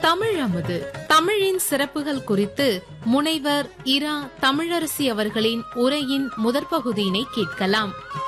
தமிழ் அமுது தமிழின் சிறப்புகள் குறித்து முனைவர் இரா தமிழரசி அவர்களின் உரையின் முதற் பகுதியினை கேட்கலாம்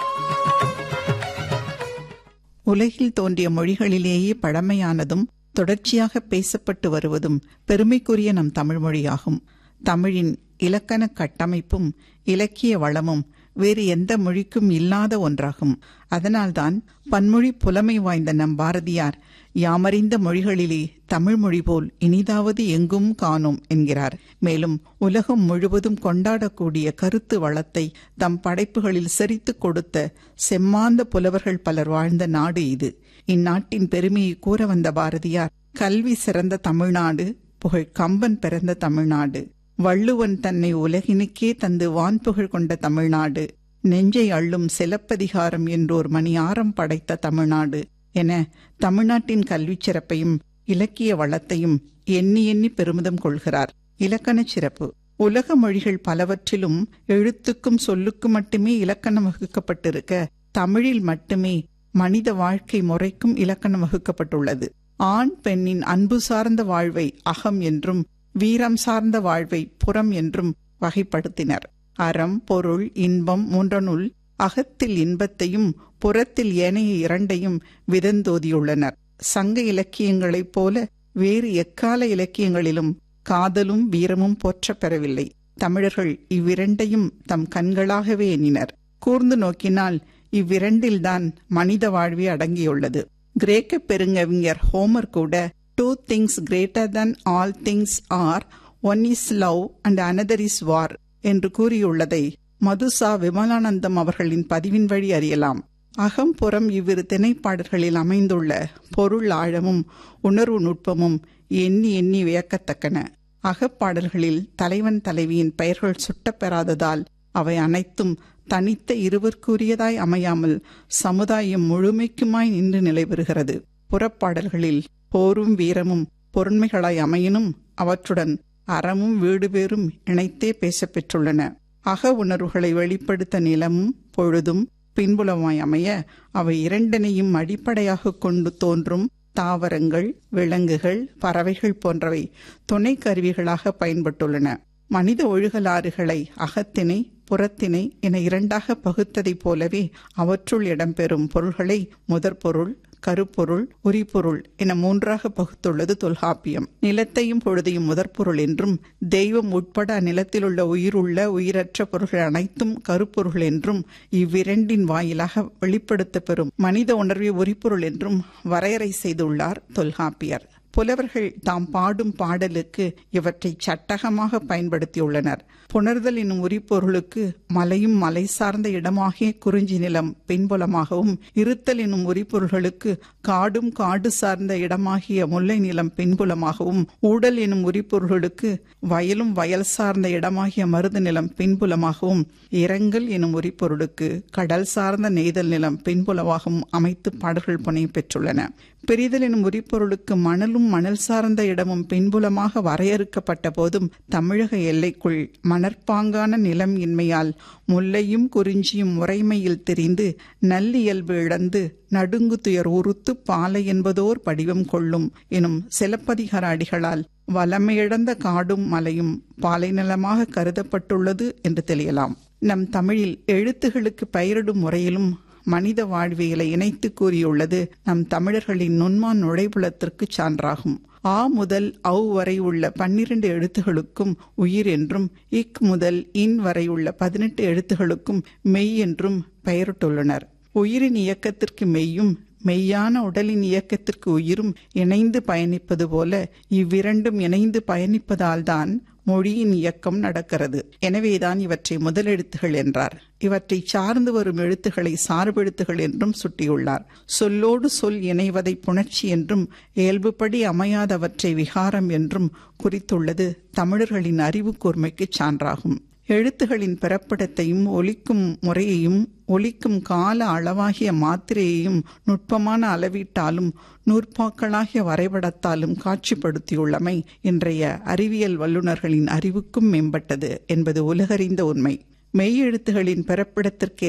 உலகில் தோன்றிய மொழிகளிலேயே பழமையானதும் தொடர்ச்சியாக பேசப்பட்டு வருவதும் பெருமைக்குரிய நம் தமிழ் மொழியாகும் தமிழின் இலக்கண கட்டமைப்பும் இலக்கிய வளமும் வேறு எந்த மொழிக்கும் இல்லாத ஒன்றாகும் அதனால்தான் பன்மொழி புலமை வாய்ந்த நம் பாரதியார் யாமறிந்த மொழிகளிலே தமிழ் மொழி போல் இனிதாவது எங்கும் காணோம் என்கிறார் மேலும் உலகம் முழுவதும் கொண்டாடக்கூடிய கருத்து வளத்தை தம் படைப்புகளில் செறித்துக் கொடுத்த செம்மாந்த புலவர்கள் பலர் வாழ்ந்த நாடு இது இந்நாட்டின் பெருமையை கூற வந்த பாரதியார் கல்வி சிறந்த தமிழ்நாடு புகழ் கம்பன் பிறந்த தமிழ்நாடு வள்ளுவன் தன்னை உலகினுக்கே தந்து வான்புகழ் கொண்ட தமிழ்நாடு நெஞ்சை அள்ளும் சிலப்பதிகாரம் என்றோர் மணியாரம் படைத்த தமிழ்நாடு என தமிழ்நாட்டின் கல்விச் சிறப்பையும் இலக்கிய வளத்தையும் எண்ணி எண்ணி பெருமிதம் கொள்கிறார் இலக்கணச் சிறப்பு உலக மொழிகள் பலவற்றிலும் எழுத்துக்கும் சொல்லுக்கும் மட்டுமே இலக்கணம் வகுக்கப்பட்டிருக்க தமிழில் மட்டுமே மனித வாழ்க்கை முறைக்கும் இலக்கணம் வகுக்கப்பட்டுள்ளது ஆண் பெண்ணின் அன்பு சார்ந்த வாழ்வை அகம் என்றும் வீரம் சார்ந்த வாழ்வை புறம் என்றும் வகைப்படுத்தினர் அறம் பொருள் இன்பம் மூன்றனுள் அகத்தில் இன்பத்தையும் புறத்தில் ஏனைய இரண்டையும் விதந்தோதியுள்ளனர் சங்க இலக்கியங்களைப் போல வேறு எக்கால இலக்கியங்களிலும் காதலும் வீரமும் போற்றப் பெறவில்லை தமிழர்கள் இவ்விரண்டையும் தம் கண்களாகவே எண்ணினர் கூர்ந்து நோக்கினால் இவ்விரண்டில்தான் மனித வாழ்வே அடங்கியுள்ளது கிரேக்க பெருங்கவிஞர் ஹோமர் கூட two things greater than all things are one is love and another is war என்று கூறியுள்ளதை மதுசா விமலானந்தம் அவர்களின் பதிவின் வழி அறியலாம் அகம் புறம் இவ்விரு திணைப்பாடல்களில் அமைந்துள்ள பொருள் ஆழமும் உணர்வு நுட்பமும் எண்ணி எண்ணி வியக்கத்தக்கன அகப்பாடல்களில் தலைவன் தலைவியின் பெயர்கள் சுட்டப்பெறாததால் அவை அனைத்தும் தனித்த இருவர்க்குரியதாய் அமையாமல் சமுதாயம் முழுமைக்குமாய் நின்று நிலைபெறுகிறது புறப்பாடல்களில் போரும் வீரமும் பொருண்மைகளாய் அமையினும் அவற்றுடன் அறமும் வீடு பேரும் இணைத்தே பேசப்பெற்றுள்ளன அக உணர்வுகளை வெளிப்படுத்த நிலமும் பொழுதும் பின்புலமாய் அமைய அவை இரண்டினையும் அடிப்படையாக கொண்டு தோன்றும் தாவரங்கள் விலங்குகள் பறவைகள் போன்றவை துணை கருவிகளாக பயன்பட்டுள்ளன மனித ஒழுகலாறுகளை அகத்தினை புறத்தினை என இரண்டாக பகுத்ததைப் போலவே அவற்றுள் இடம்பெறும் பொருள்களை முதற்பொருள் கருப்பொருள் உரிபொருள் என மூன்றாக பகுத்துள்ளது தொல்காப்பியம் நிலத்தையும் பொழுதையும் முதற்பொருள் என்றும் தெய்வம் உட்பட அந்நிலத்திலுள்ள உயிருள்ள உயிரற்ற பொருள்கள் அனைத்தும் கருப்பொருள் என்றும் இவ்விரண்டின் வாயிலாக வெளிப்படுத்த பெறும் மனித உணர்வை உரிபொருள் என்றும் வரையறை செய்துள்ளார் தொல்காப்பியர் புலவர்கள் தாம் பாடும் பாடலுக்கு இவற்றை சட்டகமாக பயன்படுத்தியுள்ளனர் புணர்தல் என்னும் உரிப்பொருளுக்கு மலையும் மலை சார்ந்த இடமாகிய குறிஞ்சி நிலம் பின்புலமாகவும் இருத்தல் என்னும் உரிப்பொருள்களுக்கு காடும் காடு சார்ந்த இடமாகிய முல்லை நிலம் பின்புலமாகவும் ஊடல் என்னும் உரிப்பொருள்களுக்கு வயலும் வயல் சார்ந்த இடமாகிய மருது நிலம் பின்புலமாகவும் இரங்கல் என்னும் உரிப்பொருளுக்கு கடல் சார்ந்த நெய்தல் நிலம் பின்புலமாகவும் அமைத்து பாடல்கள் புனைய பெற்றுள்ளன பிரிதல் எனும் உரிப்பொருளுக்கு மணலும் மணல் சார்ந்த இடமும் பின்புலமாக வரையறுக்கப்பட்ட போதும் தமிழக எல்லைக்குள் மணற்பாங்கான நிலம் இன்மையால் முல்லையும் குறிஞ்சியும் முறைமையில் தெரிந்து நல்லியல்பு இழந்து நடுங்கு துயர் உறுத்து பாலை என்பதோர் படிவம் கொள்ளும் எனும் சிலப்பதிகார அடிகளால் வளமையிழந்த காடும் மலையும் பாலை நிலமாக கருதப்பட்டுள்ளது என்று தெளியலாம் நம் தமிழில் எழுத்துகளுக்கு பெயரிடும் முறையிலும் மனித வாழ்வியலை இணைத்து கூறியுள்ளது நம் தமிழர்களின் நுண்மான் நுழைவுலத்திற்கு சான்றாகும் ஆ முதல் அவ் வரை உள்ள பன்னிரண்டு எழுத்துகளுக்கும் உயிர் என்றும் இக் முதல் இன் வரை உள்ள பதினெட்டு எழுத்துகளுக்கும் மெய் என்றும் பெயரிட்டுள்ளனர் உயிரின் இயக்கத்திற்கு மெய்யும் மெய்யான உடலின் இயக்கத்திற்கு உயிரும் இணைந்து பயணிப்பது போல இவ்விரண்டும் இணைந்து பயணிப்பதால்தான் மொழியின் இயக்கம் நடக்கிறது எனவேதான் இவற்றை முதலெழுத்துகள் என்றார் இவற்றை சார்ந்து வரும் எழுத்துக்களை சார்பெழுத்துகள் என்றும் சுட்டியுள்ளார் சொல்லோடு சொல் இணைவதை புணர்ச்சி என்றும் இயல்புப்படி அமையாதவற்றை விகாரம் என்றும் குறித்துள்ளது தமிழர்களின் அறிவு கூர்மைக்கு சான்றாகும் எழுத்துகளின் பிறப்பிடத்தையும் ஒலிக்கும் முறையையும் ஒலிக்கும் கால அளவாகிய மாத்திரையையும் நுட்பமான அளவீட்டாலும் நூற்பாக்களாகிய வரைபடத்தாலும் காட்சிப்படுத்தியுள்ளமை இன்றைய அறிவியல் வல்லுநர்களின் அறிவுக்கும் மேம்பட்டது என்பது உலகறிந்த உண்மை மெய்யெழுத்துகளின் பிறப்பிடத்திற்கு